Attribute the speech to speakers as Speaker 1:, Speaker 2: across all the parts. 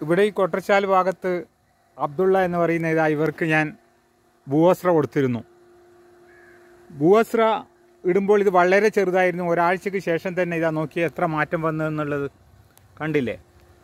Speaker 1: ഇവിടെ ഈ കൊട്ടച്ചാൽ ഭാഗത്ത് അബ്ദുള്ള എന്ന് പറയുന്ന ഇതാ ഇവർക്ക് ഞാൻ ഭൂവസ്ത്ര കൊടുത്തിരുന്നു ഭൂവസ്ത്ര ഇടുമ്പോൾ ഇത് വളരെ ചെറുതായിരുന്നു ഒരാഴ്ചക്ക് ശേഷം തന്നെ ഇതാ നോക്കി എത്ര മാറ്റം വന്നു എന്നുള്ളത് കണ്ടില്ലേ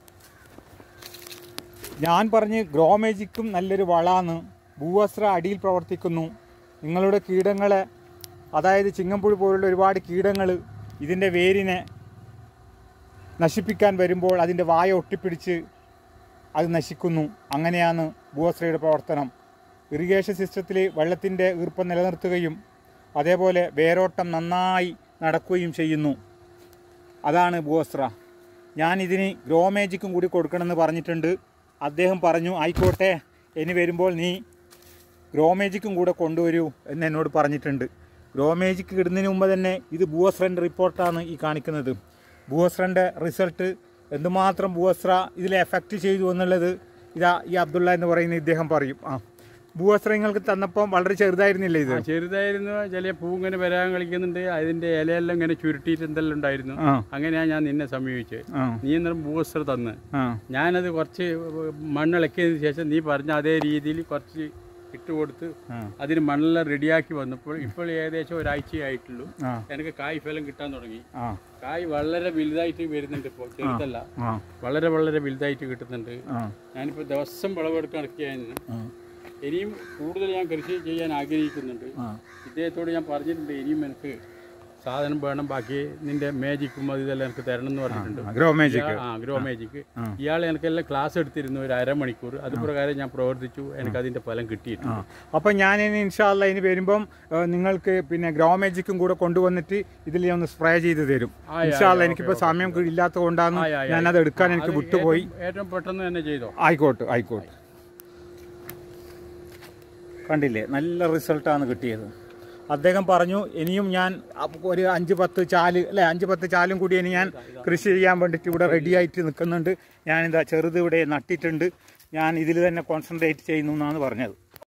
Speaker 1: ഞാൻ പറഞ്ഞ് ഗ്രോ മേജിക്കും നല്ലൊരു വളാണ് ഭൂവസ്ത്ര അടിയിൽ പ്രവർത്തിക്കുന്നു നിങ്ങളുടെ കീടങ്ങളെ അതായത് ചിങ്ങമ്പുഴ പോലുള്ള ഒരുപാട് കീടങ്ങൾ ഇതിൻ്റെ വേരിനെ നശിപ്പിക്കാൻ വരുമ്പോൾ അതിൻ്റെ വായ ഒട്ടിപ്പിടിച്ച് അത് നശിക്കുന്നു അങ്ങനെയാണ് ഭൂവസ്ത്രയുടെ പ്രവർത്തനം ഇറിഗേഷൻ സിസ്റ്റത്തിൽ വെള്ളത്തിൻ്റെ ഈർപ്പം നിലനിർത്തുകയും അതേപോലെ വേരോട്ടം നന്നായി നടക്കുകയും ചെയ്യുന്നു അതാണ് ഭൂവസ്ത്ര ഞാൻ ഇതിന് ഗ്രോ മേജിക്കും കൂടി കൊടുക്കണമെന്ന് പറഞ്ഞിട്ടുണ്ട് അദ്ദേഹം പറഞ്ഞു ആയിക്കോട്ടെ ഇനി വരുമ്പോൾ നീ ഗ്രോ മേജിക്കും കൂടെ കൊണ്ടുവരൂ എന്ന് എന്നോട് പറഞ്ഞിട്ടുണ്ട് ഗ്രോ മേജിക്ക് ഇടുന്നതിന് മുമ്പ് തന്നെ ഇത് ഭൂവസ്രൻ്റെ റിപ്പോർട്ടാണ് ഈ കാണിക്കുന്നത് ഭൂവസ്രൻ്റെ റിസൾട്ട് എന്തുമാത്രം ഭൂവസ്ര ഇതിൽ എഫക്റ്റ് ചെയ്തു എന്നുള്ളത് ഇതാ ഈ അബ്ദുള്ള എന്ന് പറയുന്ന ഇദ്ദേഹം പറയും ആ ഭൂവസ്ര നിങ്ങൾക്ക് തന്നപ്പം വളരെ ചെറുതായിരുന്നില്ല ഇത്
Speaker 2: ആ, ചെറുതായിരുന്നു ചില പൂ ഇങ്ങനെ വരാൻ കളിക്കുന്നുണ്ട് അതിന്റെ ഇലയെല്ലാം ഇങ്ങനെ ചുരുട്ടിയിട്ട് എന്തെല്ലാം ഉണ്ടായിരുന്നു
Speaker 1: ആ
Speaker 2: അങ്ങനെയാ ഞാൻ നിന്നെ സമീപിച്ചത്
Speaker 1: ആ
Speaker 2: നീ അന്നേരം ഭൂവസ്ത്ര തന്ന്
Speaker 1: ആ
Speaker 2: ഞാനത് കുറച്ച് മണ്ണിളക്കിയതിന് ശേഷം നീ പറഞ്ഞ അതേ രീതിയിൽ കുറച്ച് ഇട്ട് കൊടുത്ത്
Speaker 1: ആ.
Speaker 2: അതിന് മണ്ണെല്ലാം റെഡിയാക്കി വന്നപ്പോൾ ഇപ്പോൾ ഏകദേശം ഒരാഴ്ചയായിട്ടുള്ളൂ
Speaker 1: ആ
Speaker 2: എനിക്ക് കായ് ഫലം കിട്ടാൻ തുടങ്ങി
Speaker 1: ആ
Speaker 2: കായ് വളരെ വലുതായിട്ട് വരുന്നുണ്ട് ഇപ്പോൾ ചെറുതല്ല
Speaker 1: ആ
Speaker 2: വളരെ വളരെ വലുതായിട്ട് കിട്ടുന്നുണ്ട്
Speaker 1: ആ
Speaker 2: ഞാനിപ്പോൾ ദിവസം വിളവെടുക്കാൻ ഇറക്കിയായിരുന്നു
Speaker 1: ആ
Speaker 2: ഇനിയും കൂടുതൽ ഞാൻ കൃഷി ചെയ്യാൻ ആഗ്രഹിക്കുന്നുണ്ട്
Speaker 1: ആ
Speaker 2: ഇദ്ദേഹത്തോട് ഞാൻ പറഞ്ഞിട്ടുണ്ട് ഇനിയും എനിക്ക് സാധനം വേണം ബാക്കി നിന്റെ മേജിക്കും അത് ഇതെല്ലാം എനിക്ക് തരണം എന്ന് പറഞ്ഞിട്ടുണ്ട്
Speaker 1: ഗ്രോ മേജിക്
Speaker 2: ഇയാൾ- ആ ഗ്രോ മേജിക്ക് ഇയാൾ എനിക്കെല്ലാം ക്ലാസ് എടുത്തിരുന്നു ഒരു അരമണിക്കൂർ അത് പ്രകാരം ഞാൻ പ്രവർത്തിച്ചു എനിക്ക് അതിന്റെ ഫലം കിട്ടിയിട്ടുണ്ട്
Speaker 1: ആ അപ്പം ഞാൻ ഇനി ഇൻഷാല്ല ഇനി വരുമ്പം ഏഹ്, നിങ്ങൾക്ക് പിന്നെ ഗ്രോ മേജിക്കും കൂടെ കൊണ്ടുവന്നിട്ട് ഇതിൽ ഒന്ന് സ്പ്രേ ചെയ്ത് തരും
Speaker 2: ആയി,
Speaker 1: ഇൻഷാല്ല
Speaker 2: ആയി,
Speaker 1: എനിക്കിപ്പോൾ
Speaker 2: ഓക്കേ,
Speaker 1: സമയം ഇല്ലാത്തത് കൊണ്ടാണ്
Speaker 2: ആയി, ആയി,
Speaker 1: ഞാനത് എടുക്കാൻ
Speaker 2: ആ,
Speaker 1: എനിക്ക്
Speaker 2: അത്
Speaker 1: വിട്ടുപോയി
Speaker 2: ഏറ്റവും- ഏറ്റവും പെട്ടെന്ന് തന്നെ ചെയ്തോ
Speaker 1: ആയിക്കോട്ടെ ആയിക്കോട്ടെ കണ്ടില്ലേ നല്ല റിസൾട്ടാണ് കിട്ടിയത് അദ്ദേഹം പറഞ്ഞു ഇനിയും ഞാൻ അപ്പ- ഒരു അഞ്ച് പത്ത് ചാല് അല്ലെ അഞ്ച് പത്ത് ചാലും കൂടി ഇനി ഞാൻ കൃഷി ചെയ്യാൻ വേണ്ടിയിട്ട് ഇവിടെ റെഡി ആയിട്ട് നിൽക്കുന്നുണ്ട് ഞാനിതാ ചെറുത് ഇവിടെ നട്ടിട്ടുണ്ട് ഞാൻ ഇതിൽ തന്നെ കോൺസെൻട്രേറ്റ് ചെയ്യുന്നു എന്നാണ് പറഞ്ഞത്